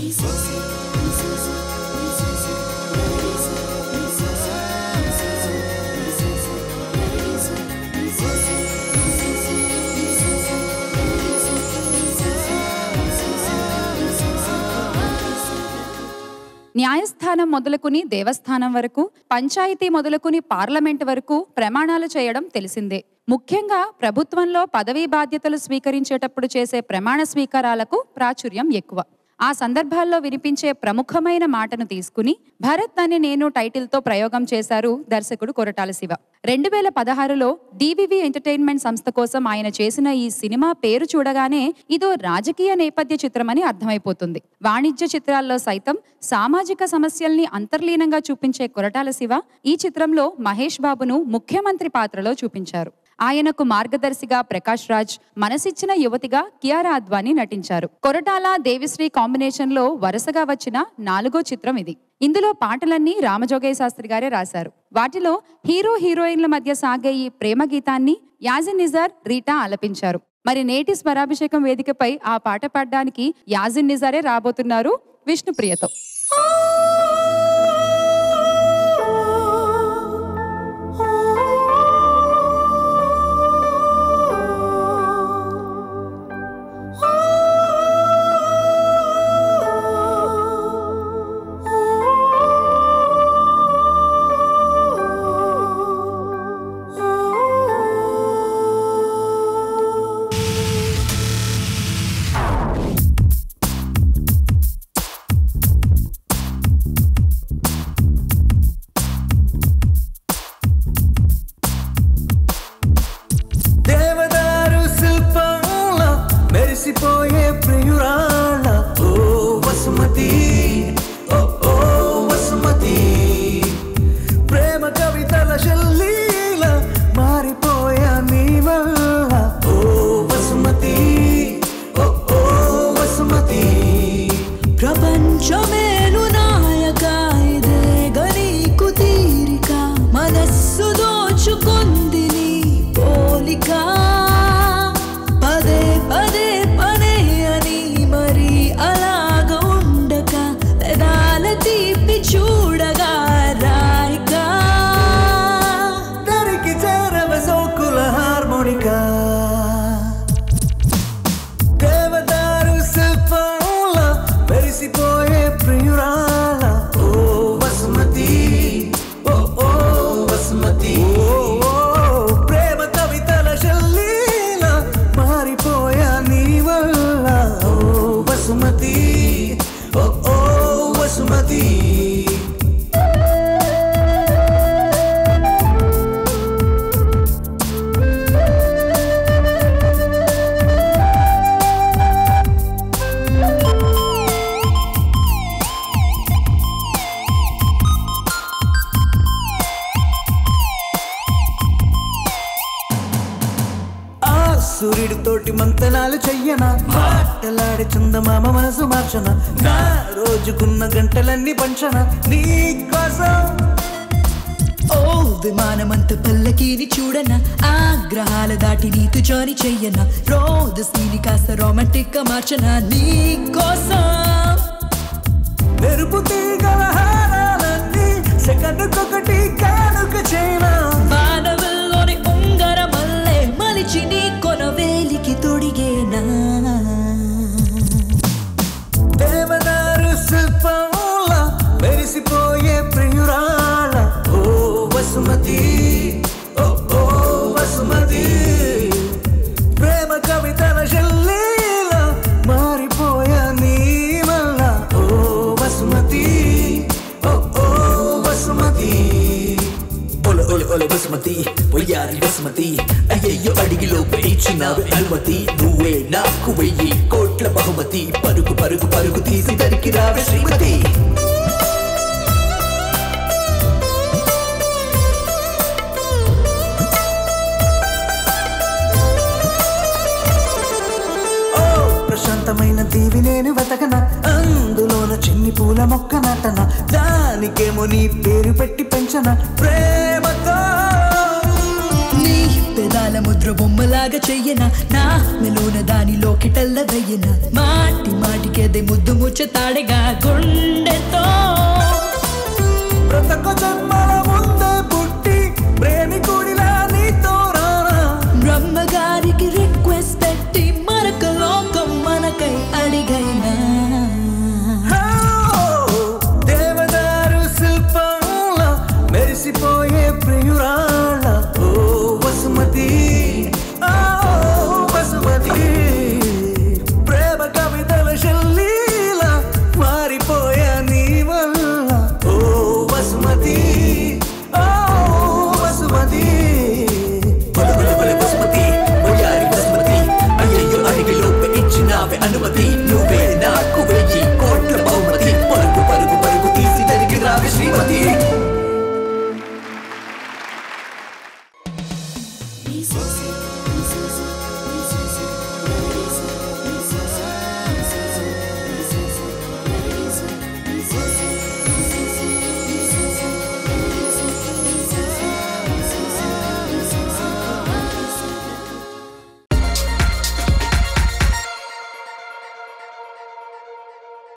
న్యాయస్థానం మొదలుకుని దేవస్థానం వరకు పంచాయతీ మొదలుకుని పార్లమెంట్ వరకు ప్రమాణాలు చేయడం తెలిసిందే ముఖ్యంగా ప్రభుత్వంలో పదవీ బాధ్యతలు స్వీకరించేటప్పుడు చేసే ప్రమాణ స్వీకారాలకు ప్రాచుర్యం ఎక్కువ ఆ సందర్భాల్లో వినిపించే ప్రముఖమైన మాటను తీసుకుని భరత్ అని నేను టైటిల్తో ప్రయోగం చేశారు దర్శకుడు కొరటాల శివ రెండు వేల పదహారులో డివివి ఎంటర్టైన్మెంట్ సంస్థ కోసం ఆయన చేసిన ఈ సినిమా పేరు చూడగానే ఇదో రాజకీయ నేపథ్య చిత్రమని అర్థమైపోతుంది వాణిజ్య చిత్రాల్లో సైతం సామాజిక సమస్యల్ని అంతర్లీనంగా చూపించే కొరటాల శివ ఈ చిత్రంలో మహేష్ బాబును ముఖ్యమంత్రి పాత్రలో చూపించారు ఆయనకు మార్గదర్శిగా ప్రకాష్ రాజ్ మనసిచ్చిన యువతిగా కియారా అద్వానీ నటించారు కొరటాల దేవిశ్రీ కాంబినేషన్ లో వరుసగా వచ్చిన నాలుగో చిత్రం ఇది ఇందులో పాటలన్నీ రామజోగయ్య శాస్త్రి గారే రాశారు వాటిలో హీరో హీరోయిన్ల మధ్య సాగే ఈ ప్రేమ గీతాన్ని యాజిన్ నిజార్ రీటా ఆలపించారు మరి నేటి స్వరాభిషేకం వేదికపై ఆ పాట పాడడానికి యాజిన్ నిజారే రాబోతున్నారు విష్ణుప్రియతో దేవదారు శిల్పంలో మెరిసిపోయే ప్రియురాళ్ళ ఓ వసుమతి ఓ ఓ వసుమతి ప్రేమ కవితల శల్లీల మారిపోయా నీ వల్ల ఓ వసుమతి ఓ ఓ వసుమతి ప్రపంచమేలు నాయక ఇదే గనీకు తీరిక మనస్సు దోచుకుంది నీ పోలిక పదే పదే పదే అని మరి అలాగ ఉండక పెదాల తీపి చూడగా రాయిక దరికి చేరవ సోకుల హార్మోనికా దేవదారు శిల్పంలో మెరిసిపోయే ప్రియురాల ఓ వసుమతి ఓ ఓ వసుమతి ఓ ఓ ప్రేమ కవితల శల్లీల మారిపోయా నీ వల్ల ఓ వసుమతి ఓ ఓ వసుమతి ఆ సూర్యుడితోటి మంతనాలు చెయ్యన మాటలాడి చందమామ మనసు మార్చన నా రోజుకున్న గంటలన్నీ పంచన నీ కోసం ఓ విమానమంత పల్లకీని చూడన ఆగ్రహాల దాటి నీతు జాని చెయ్యన రోద సీని కాస్త రొమాంటిక్ గా మార్చన నీ కోసం మెరుపు తీగల హారాలన్నీ సెకండ్కొకటి కానుక చేయనా వానవిల్లోని ఉంగర మల్లె మలిచి నీ కొన వేలికి తొడిగేనా దేవదారు శిల్పంలో మెరిసిపోయే ప్రియురాల ఓ వసుమతి ఓ ఓ వసుమతి ప్రేమ కవితల శల్లీల మారిపోయా నీ వల్ల ఓ వసుమతి ఓ ఓ వసుమతి ఒల ఒల ఒల బసుమతి వయ్యారి బసుమతి అయ్యయ్యో అడిగిలో ఇచ్చినావు అనుమతి నువ్వే నాకు వెయ్యి కోట్ల బహుమతి పరుగు పరుగు పరుగు తీసి దరికి రావే శ్రీమతి ఓ ప్రశాంతమైన దీవి నేను వెతకన అందులోన చిన్ని పూల మొక్క నాటన దానికేమో నీ పేరు పెట్టి పెంచన ప్రేమతో నీ పెదాల ముద్ర చంద్ర బొమ్మలాగా చెయ్యన నా మెలోన దానిలోకి టల్లదయ్యన మాటి మాటికేదే ముద్దు ముచ్చ తాడగా గుండెతో బ్రతక జన్మ